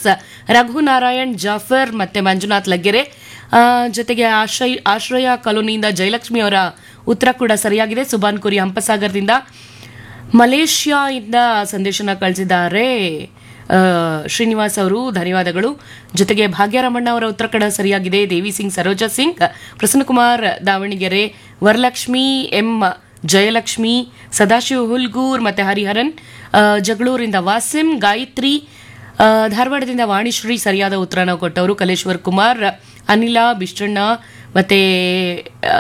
ರಘುನಾರಾಯಣ್ ಜಾಫರ್ ಮತ್ತೆ ಮಂಜುನಾಥ್ ಲಗ್ಗೆರೆ ಆ, ಜೊತೆಗೆ ಆಶ್ರಯ ಆಶ್ರಯ ಕಾಲೋನಿಯಿಂದ ಜಯಲಕ್ಷ್ಮಿ ಅವರ ಉತ್ತರ ಕೂಡ ಸರಿಯಾಗಿದೆ ಸುಬಾನ್ ಕುರಿ ಹಂಪಸಾಗರದಿಂದ ಮಲೇಷ್ಯಾದಿಂದ ಸಂದೇಶನ ಕಳಿಸಿದ್ದಾರೆ ಆ, ಶ್ರೀನಿವಾಸ್ ಅವರು ಧನ್ಯವಾದಗಳು ಜೊತೆಗೆ ಭಾಗ್ಯರಮಣ್ಣ ಅವರ ಉತ್ತರ ಕಡ ಸರಿಯಾಗಿದೆ ದೇವಿ ಸಿಂಗ್ ಸರೋಜಾ ಸಿಂಗ್ ಪ್ರಸನ್ನಕುಮಾರ್ ದಾವಣಗೆರೆ ವರಲಕ್ಷ್ಮಿ ಎಂ ಜಯಲಕ್ಷ್ಮಿ ಸದಾಶಿವ ಹುಲ್ಗೂರ್ ಮತ್ತೆ ಹರಿಹರನ್ ಆ, ಜಗಳೂರಿಂದ ವಾಸಿಂ ಗಾಯತ್ರಿ ಆ, ಧಾರವಾಡದಿಂದ ವಾಣಿಶ್ರೀ ಸರಿಯಾದ ಉತ್ತರನ ಕೊಟ್ಟವರು ಕಲೇಶ್ವರ್ ಕುಮಾರ್ ಅನಿಲ ಬಿಷ್ಟಣ್ಣ ಮತ್ತೆ ಆ,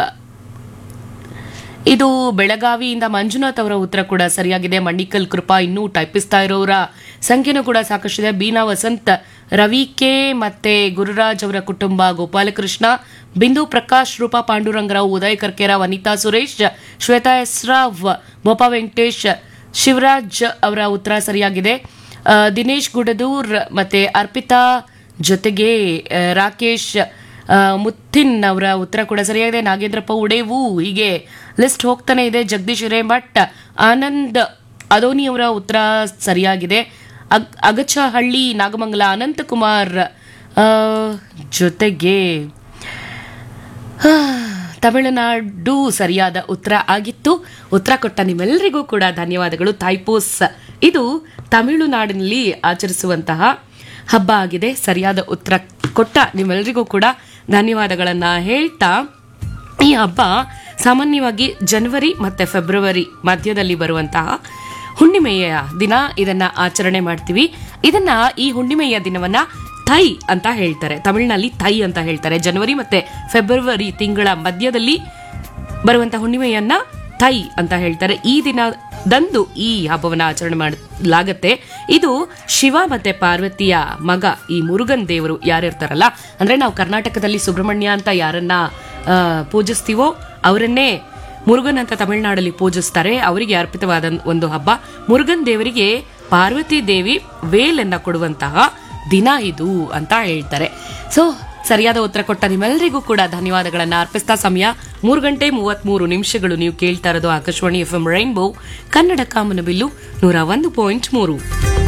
ಇದು ಬೆಳಗಾವಿಯಿಂದ ಮಂಜುನಾಥ್ ಅವರ ಉತ್ತರ ಕೂಡ ಸರಿಯಾಗಿದೆ ಮಣ್ಣಿಕಲ್ ಕೃಪಾ ಇನ್ನೂ ಟೈಪಿಸ್ತಾ ಇರೋರ ಸಂಖ್ಯೆನೂ ಕೂಡ ಸಾಕಷ್ಟಿದೆ ಬೀನಾ ವಸಂತ್ ರವಿ ಕೆ ಮತ್ತೆ ಗುರುರಾಜ್ ಅವರ ಕುಟುಂಬ ಗೋಪಾಲಕೃಷ್ಣ ಬಿಂದು ಪ್ರಕಾಶ್ ರೂಪಾ ಪಾಂಡುರಂಗರಾವ್ ಉದಯ್ ಕರ್ಕೇರ ವನಿತಾ ಸುರೇಶ್ ಶ್ವೇತಾ ಎಸ್ರಾವ್ ಬೋಪಾ ವೆಂಕಟೇಶ್ ಶಿವರಾಜ್ ಅವರ ಉತ್ತರ ಸರಿಯಾಗಿದೆ ಆ, ದಿನೇಶ್ ಗುಡದೂರ್ ಮತ್ತೆ ಅರ್ಪಿತಾ ಜೊತೆಗೆ ಆ, ರಾಕೇಶ್ ಆ, ಮುತ್ತಿನ್ ಅವರ ಉತ್ತರ ಕೂಡ ಸರಿಯಾಗಿದೆ ನಾಗೇಂದ್ರಪ್ಪ ಉಡೇವು ಹೀಗೆ ಲಿಸ್ಟ್ ಹೋಗ್ತಾನೆ ಇದೆ ಜಗದೀಶ್ ಹಿರೇಮಠ್ ಆನಂದ್ ಅದೋನಿ ಅವರ ಉತ್ತರ ಸರಿಯಾಗಿದೆ ಅಗ್ ಅಗಚಹಳ್ಳಿ ನಾಗಮಂಗಲ ಅನಂತಕುಮಾರ್ ಆ, ಜೊತೆಗೆ ಹಾ, ತಮಿಳುನಾಡು ಸರಿಯಾದ ಉತ್ತರ ಆಗಿತ್ತು ಉತ್ತರ ಕೊಟ್ಟ ನಿಮ್ಮೆಲ್ಲರಿಗೂ ಕೂಡ ಧನ್ಯವಾದಗಳು ಥೈಪೋಸ್ ಇದು ತಮಿಳುನಾಡಿನಲ್ಲಿ ಆಚರಿಸುವಂತಹ ಹಬ್ಬ ಆಗಿದೆ ಸರಿಯಾದ ಉತ್ತರ ಕೊಟ್ಟ ನಿಮ್ಮೆಲ್ಲರಿಗೂ ಕೂಡ ಧನ್ಯವಾದಗಳನ್ನ ಹೇಳ್ತಾ ಈ ಹಬ್ಬ ಸಾಮಾನ್ಯವಾಗಿ ಜನವರಿ ಮತ್ತೆ ಫೆಬ್ರವರಿ ಮಧ್ಯದಲ್ಲಿ ಬರುವಂತಹ ಹುಣ್ಣಿಮೆಯ ದಿನ ಇದನ್ನ ಆಚರಣೆ ಮಾಡ್ತೀವಿ ಇದನ್ನ ಈ ಹುಣ್ಣಿಮೆಯ ದಿನವನ್ನ ಥೈ ಅಂತ ಹೇಳ್ತಾರೆ ತಮಿಳಿನಲ್ಲಿ ಥೈ ಅಂತ ಹೇಳ್ತಾರೆ ಜನವರಿ ಮತ್ತೆ ಫೆಬ್ರವರಿ ತಿಂಗಳ ಮಧ್ಯದಲ್ಲಿ ಬರುವಂತ ಹುಣ್ಣಿಮೆಯನ್ನ ಥೈ ಅಂತ ಹೇಳ್ತಾರೆ ಈ ದಿನದಂದು ಈ ಹಬ್ಬವನ್ನ ಆಚರಣೆ ಮಾಡಲಾಗತ್ತೆ ಇದು ಶಿವ ಮತ್ತೆ ಪಾರ್ವತಿಯ ಮಗ ಈ ಮುರುಗನ್ ದೇವರು ಯಾರಿರ್ತಾರಲ್ಲ ಅಂದ್ರೆ ನಾವು ಕರ್ನಾಟಕದಲ್ಲಿ ಸುಬ್ರಹ್ಮಣ್ಯ ಅಂತ ಯಾರನ್ನ ಆ, ಪೂಜಿಸ್ತೀವೋ ಅವರನ್ನೇ ಮುರುಗನ್ ಅಂತ ತಮಿಳುನಾಡಲ್ಲಿ ಪೂಜಿಸ್ತಾರೆ ಅವರಿಗೆ ಅರ್ಪಿತವಾದ ಒಂದು ಹಬ್ಬ ಮುರುಗನ್ ದೇವರಿಗೆ ಪಾರ್ವತಿ ದೇವಿ ವೇಲನ್ನ ಕೊಡುವಂತಹ ದಿನ ಇದು ಅಂತ ಹೇಳ್ತಾರೆ ಸೊ ಸರಿಯಾದ ಉತ್ತರ ಕೊಟ್ಟ ನಿಮ್ಮೆಲ್ಲರಿಗೂ ಕೂಡ ಧನ್ಯವಾದಗಳನ್ನ ಅರ್ಪಿಸ್ತಾ ಸಮಯ ಮೂರು ಗಂಟೆ ಮೂವತ್ಮೂರು ನಿಮಿಷಗಳು ನೀವು ಕೇಳ್ತಾ ಇರೋದು Akashvani F M rainbow Kannada ಕಾಮನಬಿಲ್ಲು ನೂರ ಒಂದು ಪಾಯಿಂಟ್ ಮೂರು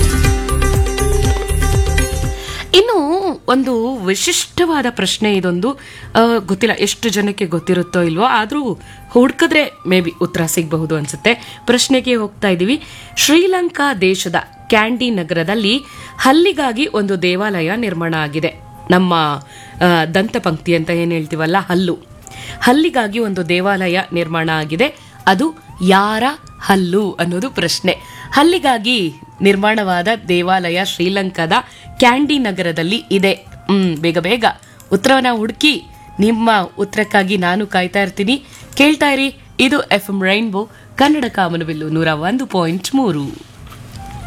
ಇನ್ನು ಒಂದು ವಿಶಿಷ್ಟವಾದ ಪ್ರಶ್ನೆ ಇದೊಂದು ಆ, ಗೊತ್ತಿಲ್ಲ ಎಷ್ಟು ಜನಕ್ಕೆ ಗೊತ್ತಿರುತ್ತೋ ಇಲ್ವೋ ಆದರೂ ಹುಡ್ಕಿದ್ರೆ ಮೇ ಬಿ ಉತ್ತರ ಸಿಗಬಹುದು ಅನ್ಸುತ್ತೆ ಪ್ರಶ್ನೆಗೆ ಹೋಗ್ತಾ ಇದ್ದೀವಿ ಶ್ರೀಲಂಕಾ ದೇಶದ ಕ್ಯಾಂಡಿ ನಗರದಲ್ಲಿ ಹಲ್ಲಿಗಾಗಿ ಒಂದು ದೇವಾಲಯ ನಿರ್ಮಾಣ ಆಗಿದೆ ನಮ್ಮ ಆ, ದಂತಪಂಕ್ತಿ ಅಂತ ಏನು ಹೇಳ್ತೀವಲ್ಲ ಹಲ್ಲು ಹಲ್ಲಿಗಾಗಿ ಒಂದು ದೇವಾಲಯ ನಿರ್ಮಾಣ ಆಗಿದೆ ಅದು ಯಾರ ಹಲ್ಲು ಅನ್ನೋದು ಪ್ರಶ್ನೆ ಹಲ್ಲಿಗಾಗಿ ನಿರ್ಮಾಣವಾದ ದೇವಾಲಯ ಶ್ರೀಲಂಕಾದ ಕ್ಯಾಂಡಿ ನಗರದಲ್ಲಿ ಇದೆ ಹ್ಮ್ ಬೇಗ ಬೇಗ ಉತ್ತರವನ್ನ ಹುಡುಕಿ ನಿಮ್ಮ ಉತ್ತರಕ್ಕಾಗಿ ನಾನು ಕಾಯ್ತಾ ಇರ್ತೀನಿ ಕೇಳ್ತಾ ಇರಿ ಇದು ಎಫ್ ಎಂ ರೈನ್ಬೋ ಕನ್ನಡ ಕಾಮನಬಿಲ್ಲು ನೂರ ಒಂದು ಪಾಯಿಂಟ್ ಮೂರು